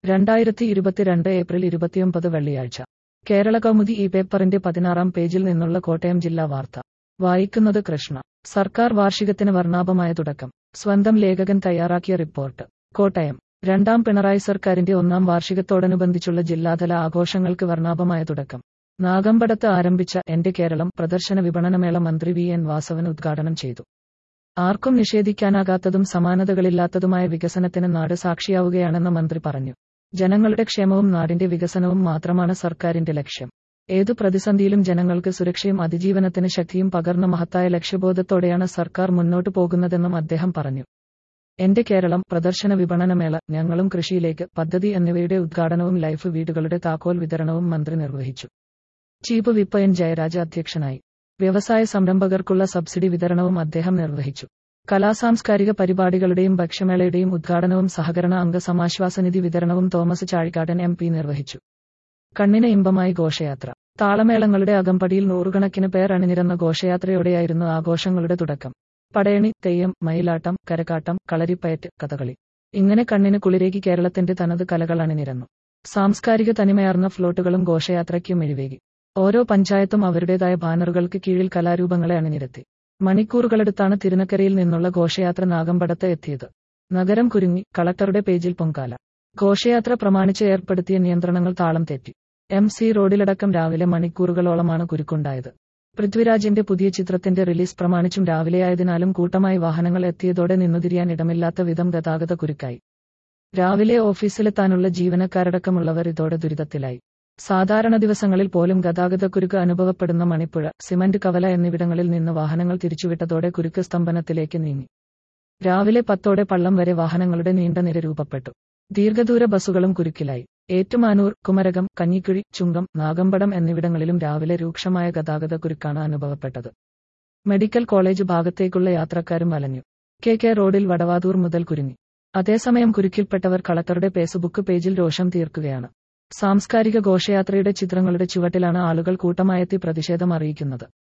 രണ്ടായിരത്തി ഇരുപത്തിരണ്ട് ഏപ്രിൽ ഇരുപത്തിയൊമ്പത് വെള്ളിയാഴ്ച കേരള കൗമുദി ഈ പേപ്പറിന്റെ പതിനാറാം പേജിൽ നിന്നുള്ള കോട്ടയം ജില്ലാ വാർത്ത വായിക്കുന്നത് കൃഷ്ണ സർക്കാർ വാർഷികത്തിന് വർണ്ണാഭമായ തുടക്കം സ്വന്തം ലേഖകൻ തയ്യാറാക്കിയ റിപ്പോർട്ട് കോട്ടയം രണ്ടാം പിണറായി സർക്കാരിന്റെ ഒന്നാം വാർഷികത്തോടനുബന്ധിച്ചുള്ള ജില്ലാതല ആഘോഷങ്ങൾക്ക് വർണ്ണാഭമായ തുടക്കം നാഗമ്പടത്ത് ആരംഭിച്ച എന്റെ കേരളം പ്രദർശന വിപണനമേള മന്ത്രി വി എൻ വാസവൻ ഉദ്ഘാടനം ചെയ്തു ആർക്കും നിഷേധിക്കാനാകാത്തതും സമാനതകളില്ലാത്തതുമായ വികസനത്തിന് നാട് സാക്ഷിയാവുകയാണെന്ന് മന്ത്രി പറഞ്ഞു ജനങ്ങളുടെ ക്ഷേമവും നാടിന്റെ വികസനവും മാത്രമാണ് സർക്കാരിന്റെ ലക്ഷ്യം ഏതു പ്രതിസന്ധിയിലും ജനങ്ങൾക്ക് സുരക്ഷയും അതിജീവനത്തിന് ശക്തിയും പകർന്ന മഹത്തായ ലക്ഷ്യബോധത്തോടെയാണ് സർക്കാർ മുന്നോട്ടു പോകുന്നതെന്നും അദ്ദേഹം പറഞ്ഞു എന്റെ കേരളം പ്രദർശന വിപണനമേള ഞങ്ങളും കൃഷിയിലേക്ക് പദ്ധതി എന്നിവയുടെ ഉദ്ഘാടനവും ലൈഫ് വീടുകളുടെ താക്കോൽ വിതരണവും മന്ത്രി നിർവഹിച്ചു ചീഫ് വിപ്പ് എൻ ജയരാജ അധ്യക്ഷനായി വ്യവസായ സംരംഭകർക്കുള്ള സബ്സിഡി വിതരണവും അദ്ദേഹം നിർവഹിച്ചു കലാസാംസ്കാരിക പരിപാടികളുടെയും ഭക്ഷ്യമേളയുടെയും ഉദ്ഘാടനവും സഹകരണ അംഗ സമാശ്വാസനിധി വിതരണവും തോമസ് ചാഴിക്കാടൻ എം പി നിർവഹിച്ചു കണ്ണിന് ഇമ്പമായി ഘോഷയാത്ര താളമേളങ്ങളുടെ അകമ്പടിയിൽ നൂറുകണക്കിന് പേർ അണിനിരന്ന ഘോഷയാത്രയോടെയായിരുന്നു ആഘോഷങ്ങളുടെ തുടക്കം പടയണി തെയ്യം മയിലാട്ടം കരക്കാട്ടം കളരിപ്പയറ്റ് കഥകളി ഇങ്ങനെ കണ്ണിന് കുളിരേകി കേരളത്തിന്റെ തനത് കലകൾ അണിനിരന്നു സാംസ്കാരിക തനിമയാർന്ന ഫ്ലോട്ടുകളും ഘോഷയാത്രയ്ക്ക് മിഴിവേകി ഓരോ പഞ്ചായത്തും അവരുടേതായ ബാനറുകൾക്ക് കീഴിൽ കലാരൂപങ്ങളെ അണിനിരത്തി മണിക്കൂറുകളെടുത്താണ് തിരുനക്കരയിൽ നിന്നുള്ള ഘോഷയാത്ര നാഗമ്പടത്ത് എത്തിയത് നഗരം കുരുങ്ങി കളക്ടറുടെ പേജിൽ പൊങ്കാല ഘോഷയാത്ര പ്രമാണിച്ച് ഏർപ്പെടുത്തിയ നിയന്ത്രണങ്ങൾ താളം തെറ്റി എം സി റോഡിലടക്കം രാവിലെ മണിക്കൂറുകളോളമാണ് കുരുക്കുണ്ടായത് പൃഥ്വിരാജിന്റെ പുതിയ ചിത്രത്തിന്റെ റിലീസ് പ്രമാണിച്ചും രാവിലെയായതിനാലും കൂട്ടമായി വാഹനങ്ങൾ എത്തിയതോടെ നിന്നുതിരിയാൻ ഇടമില്ലാത്ത വിധം ഗതാഗത കുരുക്കായി രാവിലെ ഓഫീസിലെത്താനുള്ള ജീവനക്കാരടക്കമുള്ളവർ ഇതോടെ ദുരിതത്തിലായി സാധാരണ ദിവസങ്ങളിൽ പോലും ഗതാഗതക്കുരുക്ക് അനുഭവപ്പെടുന്ന മണിപ്പുഴ സിമന്റ് കവല എന്നിവിടങ്ങളിൽ നിന്ന് വാഹനങ്ങൾ തിരിച്ചുവിട്ടതോടെ കുരുക്ക് സ്തംഭനത്തിലേക്ക് നീങ്ങി രാവിലെ പത്തോടെ പള്ളം വരെ വാഹനങ്ങളുടെ നീണ്ട നിര രൂപപ്പെട്ടു ദീർഘദൂര ബസ്സുകളും കുരുക്കിലായി ഏറ്റുമാനൂർ കുമരകം കഞ്ഞിക്കുഴി ചുങ്കം നാഗമ്പടം എന്നിവിടങ്ങളിലും രാവിലെ രൂക്ഷമായ ഗതാഗതക്കുരുക്കാണ് അനുഭവപ്പെട്ടത് മെഡിക്കൽ കോളേജ് ഭാഗത്തേക്കുള്ള യാത്രക്കാരും വലഞ്ഞു കെ കെ റോഡിൽ വടവാതൂർ മുതൽ കുരുങ്ങി അതേസമയം കുരുക്കിൽപ്പെട്ടവർ കളക്ടറുടെ ഫേസ്ബുക്ക് പേജിൽ രോഷം തീർക്കുകയാണ് സാംസ്കാരിക ഘോഷയാത്രയുടെ ചിത്രങ്ങളുടെ ചുവട്ടിലാണ് ആളുകൾ കൂട്ടമായെത്തി പ്രതിഷേധം അറിയിക്കുന്നത്